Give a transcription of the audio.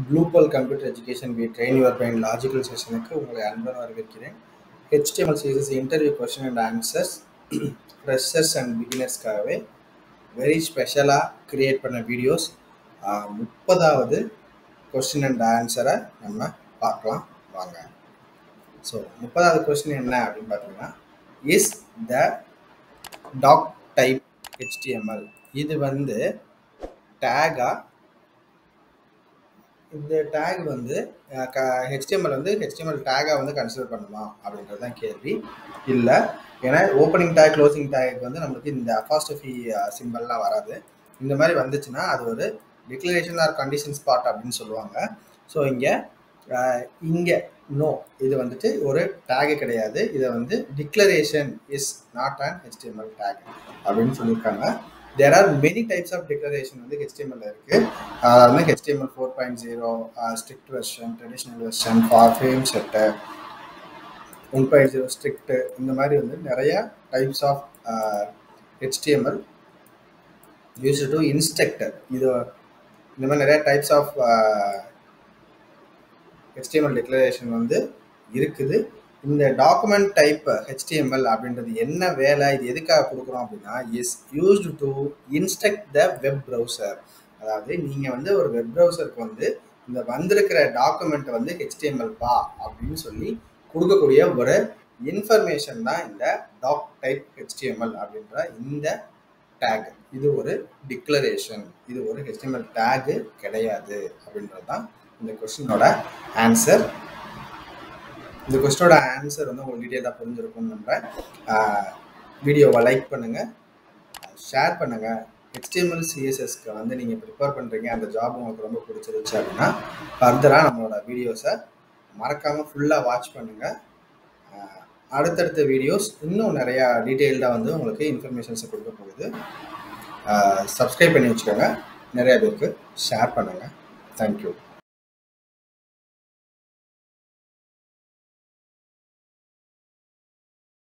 ப்ளூபல் computer education we train your brain logical செஷனுக்கு உங்களை அன்புடன் வரவேற்கிறேன் HTML series interview question and answers freshers and பிகினர்ஸ்க்காகவே வெரி ஸ்பெஷலாக கிரியேட் பண்ண வீடியோஸ் முப்பதாவது கொஸ்டின் அண்ட் ஆன்சரை நம்ம பார்க்கலாம் வாங்க ஸோ முப்பதாவது கொஸ்டின் என்ன அப்படின்னு பார்த்தீங்கன்னா is the doc type HTML இது வந்து டேகா இந்த டேக் வந்து ஹெச்டிஎம்எல் வந்து ஹெச்டிஎம்எல் டேகை வந்து கன்சிடர் பண்ணுமா அப்படின்றது தான் கேள்வி இல்லை ஏன்னா ஓப்பனிங் டேக் க்ளோசிங் டேக் வந்து நம்மளுக்கு இந்த அஃபாஸ்டஃபி சிம்பிள்லாம் வராது இந்த மாதிரி வந்துச்சுன்னா அது ஒரு டிக்ளரேஷன் ஆர் கண்டிஷன் ஸ்பாட் அப்படின்னு சொல்லுவாங்க ஸோ இங்கே இங்கே நோ இது வந்துட்டு ஒரு டேகு கிடையாது இதை வந்து declaration is not and HTML tag அப்படின்னு சொல்லியிருக்காங்க there are many types of declaration வந்து ஹெச்டிஎம்எல் இருக்கு அதாவது HTML four point zero strict version traditional version for fame set one point zero strict இந்த மாதிரி வந்து நிறைய types of HTML use to instructor இது இந்த மாதிரி நிறைய டைப்ஸ் ஆஃப் ஹெச்டிஎம்எல் டிக்ளரேஷன் வந்து இருக்குது இந்த டாக்குமெண்ட் டைப் ஹெச்டிஎம்எல் அப்படின்றது என்ன வேலை இது எதுக்காக கொடுக்குறோம் அப்படின்னா is used to instruct the web browser அதாவது நீங்கள் வந்து ஒரு வெப் ப்ரௌசருக்கு வந்து இந்த வந்திருக்கிற டாக்குமெண்ட்டை வந்து ஹெச்டிஎம்எல் பா அப்படின்னு சொல்லி கொடுக்கக்கூடிய ஒரு இன்ஃபர்மேஷன் தான் இந்த டாக் டைப் ஹெச்டிஎம்எல் அப்படின்ற இந்த டேக் இது ஒரு டிக்ளரேஷன் இது ஒரு ஹெச்டிஎம்எல் டேகு கிடையாது அப்படின்றது தான் இந்த கொஸ்டினோட ஆன்சர் இந்த கொஸ்டினோட ஆன்சர் வந்து உங்களுக்கு டீட்டெயிலாக புரிஞ்சிருக்கும்னு நம்புகிறேன் வீடியோவை லைக் பண்ணுங்கள் ஷேர் பண்ணுங்கள் ஹெச்டிஎம்எல் சிஎஸ்எஸ்க்கு வந்து நீங்கள் ப்ரிப்பேர் பண்ணுறீங்க அந்த ஜாப் உங்களுக்கு ரொம்ப பிடிச்சிருச்சு அப்படின்னா ஃபர்தராக நம்மளோட வீடியோஸை மறக்காமல் ஃபுல்லாக வாட்ச் பண்ணுங்கள் அடுத்தடுத்த வீடியோஸ் இன்னும் நிறையா டீட்டெயில்டாக வந்து உங்களுக்கு இன்ஃபர்மேஷன்ஸை கொடுக்க போகுது சப்ஸ்கிரைப் பண்ணி வச்சுக்கோங்க நிறையா பேருக்கு ஷேர் பண்ணுங்கள் தேங்க்யூ